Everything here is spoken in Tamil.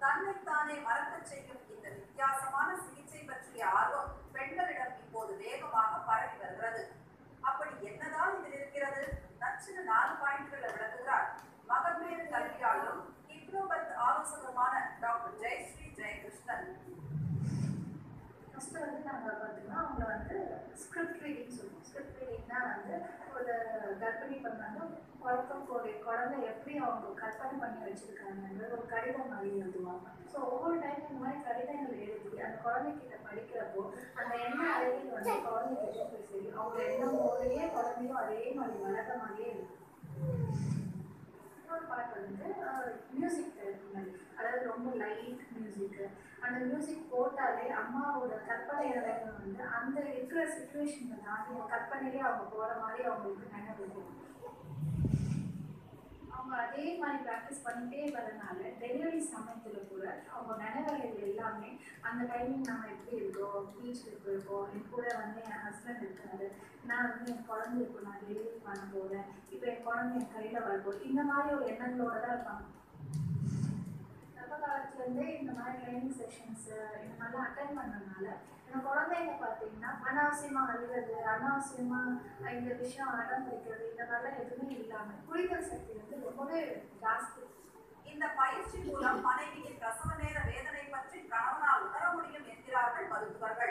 தன்னைத்தானே மறக்கச் செய்யும் இந்த வித்தியாசமான சிகிச்சை பற்றிய ஆர்வம் பெண்களிடம் இப்போது வேகமாக பரவி வருகிறது அப்படி என்னதான் இதில் இருக்கிறது நச்சுன்னு நாலு பாயிண்ட்களை விளக்குகிறார் மகப்பேறு கல்வியாளரும் ஹிப்னோபத் ஆலோசகருமான டாக்டர் ஜெயஸ்ரீ ஜெயகிருஷ்ணன் ஃபஸ்ட்டு வந்து நாங்கள் பார்த்தீங்கன்னா அவங்கள வந்து ஸ்கிரிப்ட் ரீடிங் சொல்லுவோம் ஸ்கிரிப்ட் ரீடிங்னா வந்து ஒரு கர்ப்பிணி பெண் வந்து பிறக்கக்கூடிய குழந்தை எப்படி அவங்க கற்பனை பண்ணி வச்சுருக்காங்கன்றது ஒரு கடிதம் மாதிரி எழுதுவாங்க ஸோ ஒவ்வொரு டைம் இந்த மாதிரி கடிதங்கள் எழுதி அந்த குழந்தைகிட்ட படிக்கிறப்போ அந்த எண்ண அறைகள் வந்து குழந்தைகிட்ட போய் சரி அவங்க எண்ணம் போலயே குழந்தையும் அதே மாதிரி வளர்ந்த மாதிரியே இருக்கும் இன்னொரு பாட்டு வந்து மியூசிக் தெரப்பி மாதிரி அதாவது ரொம்ப லைட் மியூசிக்கு அந்த மியூசிக் போட்டாலே அம்மாவோட கற்பனை இறைவன் வந்து அந்த இருக்கிற சுச்சுவேஷனை தாண்டி அந்த கற்பனையிலே அவங்க போகிற மாதிரி அவங்களுக்கு நினைவு இருக்கும் அவங்க அதே மாதிரி ப்ராக்டிஸ் பண்ணிட்டே வரனால டெலிவரி சமயத்தில் கூட அவங்க நினைவுகள் எல்லாமே அந்த டைமிங் நம்ம எப்படி இருக்கோம் பீச்சுக்கு போயிருக்கோம் என் கூட வந்து என் ஹஸ்பண்ட் இருக்காரு நான் வந்து என் குழந்தை இருக்கும் நான் டெலிவரி பண்ண போகிறேன் இப்போ என் குழந்தை என் கையில் வரப்போகுது இந்த மாதிரி ஒரு எண்ணங்களோட தான் இருப்பாங்க கர்ப்ப காலத்துலேருந்தே இந்த மாதிரி ட்ரைனிங் செஷன்ஸு இந்த மாதிரிலாம் அட்டன் பண்ணனால என் குழந்தைங்க பார்த்தீங்கன்னா அனாவசியமாக அழுகிறது அனாவசியமாக இந்த விஷயம் அடம் பிடிக்கிறது இந்த மாதிரிலாம் எதுவுமே இல்லாமல் புரிதல் சக்தி வந்து ரொம்பவே ஜாஸ்தி இந்த பயிற்சி மூலம் மனைவியின் பிரசவ நேர வேதனை பற்றி கணவனால் உணர முடியும் என்கிறார்கள் மருத்துவர்கள்